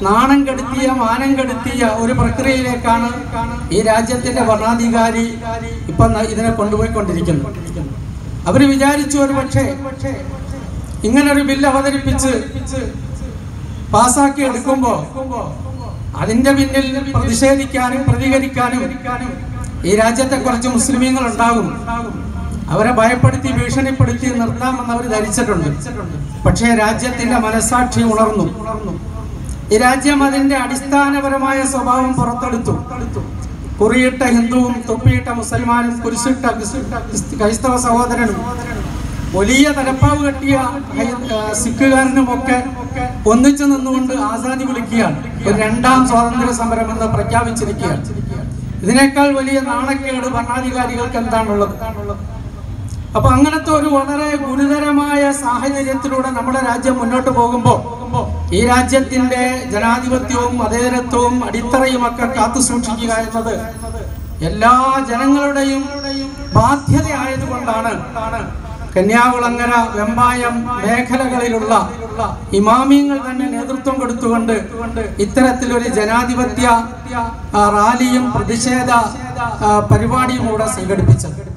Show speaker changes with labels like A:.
A: നാണം കെടുത്തിയ മാനം കെടുത്തിയ ഒരു പ്രക്രിയയിലേക്കാണ് ഈ രാജ്യത്തിന്റെ ഭരണാധികാരി ഇപ്പൊ ന- ഇതിനെ കൊണ്ടുപോയിക്കൊണ്ടിരിക്കുന്നത് അവര് വിചാരിച്ചു ഒരു പക്ഷേ ഇങ്ങനൊരു ബില്ല് അവതരിപ്പിച്ച് പാസാക്കി എടുക്കുമ്പോ അതിന്റെ പിന്നിൽ പ്രതിഷേധിക്കാനും പ്രതികരിക്കാനും ഈ രാജ്യത്തെ കുറച്ച് മുസ്ലിമീങ്ങൾ ഉണ്ടാകും അവരെ ഭയപ്പെടുത്തി ഭീഷണിപ്പെടുത്തി നിർത്താമെന്ന് അവർ ധരിച്ചിട്ടുണ്ട് പക്ഷേ രാജ്യത്തിന്റെ മനസാക്ഷി ഉണർന്നു ഈ രാജ്യം അതിന്റെ അടിസ്ഥാനപരമായ സ്വഭാവം പുറത്തെടുത്തു കുറിയിട്ട ഹിന്ദുവും തൊപ്പിയിട്ട മുസൽമാനും കുരിശിട്ട ക്രിസ്തു- ക്രൈസ്തവ സഹോദരനും വലിയ തലപ്പാവ് കെട്ടിയ ഹൈ- ആ, സിഖുകാരനുമൊക്കെ ഒന്നിച്ചു നിന്നുകൊണ്ട് ആസാദി വിളിക്കുകയാണ് ഒരു രണ്ടാം സ്വാതന്ത്ര്യ സമരം എന്ന് പ്രഖ്യാപിച്ചിരിക്കുകയാണ് ഇതിനേക്കാൾ വലിയ നാണക്കേട് ഭരണാധികാരികൾക്ക് എന്താണുള്ളത് അപ്പൊ അങ്ങനത്തെ ഒരു വളരെ ഗുരുതരമായ സാഹചര്യത്തിലൂടെ നമ്മുടെ രാജ്യം മുന്നോട്ട് പോകുമ്പോൾ ഈ രാജ്യത്തിന്റെ ജനാധിപത്യവും മതേതരത്വവും അടിത്തറയുമൊക്കെ കാത്തു സൂക്ഷിക്കുക എന്നത് എല്ലാ ജനങ്ങളുടെയും ബാധ്യതയായതുകൊണ്ടാണ് കന്യാകുളങ്ങര വെമ്പായം മേഖലകളിലുള്ള ഇമാമിയങ്ങൾ തന്നെ നേതൃത്വം കൊടുത്തുകൊണ്ട് ഇത്തരത്തിലൊരു ജനാധിപത്യ ആ, റാലിയും പ്രതിഷേധ ആ, പരിപാടിയും കൂടെ സംഘടിപ്പിച്ചത്